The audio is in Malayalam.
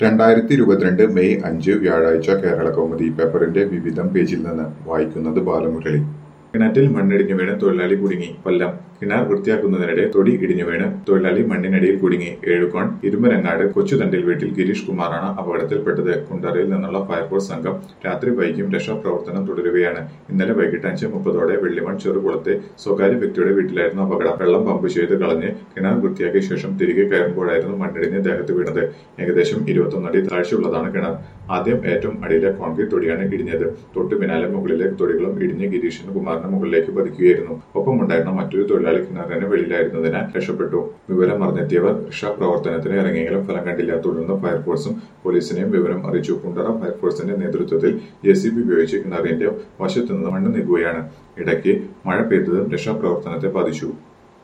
രണ്ടായിരത്തി ഇരുപത്തിരണ്ട് മെയ് അഞ്ച് വ്യാഴാഴ്ച കേരള കൗമുദി പേപ്പറിന്റെ വിവിധം പേജിൽ നിന്ന് വായിക്കുന്നത് ബാലമുരളി കിണറ്റിൽ മണ്ണിടിഞ്ഞു വീണ് തൊഴിലാളി കുടുങ്ങി കൊല്ലം കിണർ വൃത്തിയാക്കുന്നതിനിടെ തൊടി ഇടിഞ്ഞു വീണ് തൊഴിലാളി മണ്ണിനടിയിൽ കുടുങ്ങി ഏഴുകോൺ ഇരുമരങ്ങാട് കൊച്ചുതണ്ടിൽ വീട്ടിൽ ഗിരീഷ് കുമാറാണ് അപകടത്തിൽപ്പെട്ടത് കുണ്ടറയിൽ നിന്നുള്ള ഫയർഫോഴ്സ് സംഘം രാത്രി വൈകിയും രക്ഷാപ്രവർത്തനം തുടരുകയാണ് ഇന്നലെ വൈകിട്ട് അഞ്ച് മുപ്പതോടെ വെള്ളിമൺ ചെറുകുളത്തെ സ്വകാര്യ വ്യക്തിയുടെ വീട്ടിലായിരുന്നു അപകടം വെള്ളം പമ്പ് ചെയ്ത് കളഞ്ഞ് കിണർ വൃത്തിയാക്കിയ ശേഷം തിരികെ കയറുമ്പോഴായിരുന്നു മണ്ണിടിഞ്ഞ് ദേഹത്ത് വീണത് ഏകദേശം ഇരുപത്തൊന്നടി താഴ്ചയുള്ളതാണ് കിണർ ആദ്യം ഏറ്റവും അടിയിലെ കോൺക്രീറ്റ് തൊടിയാണ് ഇടിഞ്ഞത് തൊട്ടു പിന്നാലെ മുകളിലെ തൊടികളും ഇടിഞ്ഞ് ഗിരീഷിന് കുമാറിന് മുകളിലേക്ക് പതിക്കുകയായിരുന്നു ഒപ്പമുണ്ടായിരുന്ന മറ്റൊരു തൊഴിലാളി കിണറിന് വെളിയിലായിരുന്നതിനാൽ രക്ഷപ്പെട്ടു വിവരം അറിഞ്ഞെത്തിയവർ രക്ഷാപ്രവർത്തനത്തിന് ഇറങ്ങിയെങ്കിലും ഫലം കണ്ടില്ല തുടർന്ന് ഫയർഫോഴ്സും പോലീസിനെയും വിവരം അറിയിച്ചു കുണ്ടറ ഫയർഫോഴ്സിന്റെ നേതൃത്വത്തിൽ ജെ സി ബി ഉപയോഗിച്ച് കിണറിന്റെ വശത്തുനിന്ന് മണ്ണ് നീക്കുകയാണ് ഇടയ്ക്ക് മഴ പെയ്തതും രക്ഷാപ്രവർത്തനത്തെ ബാധിച്ചു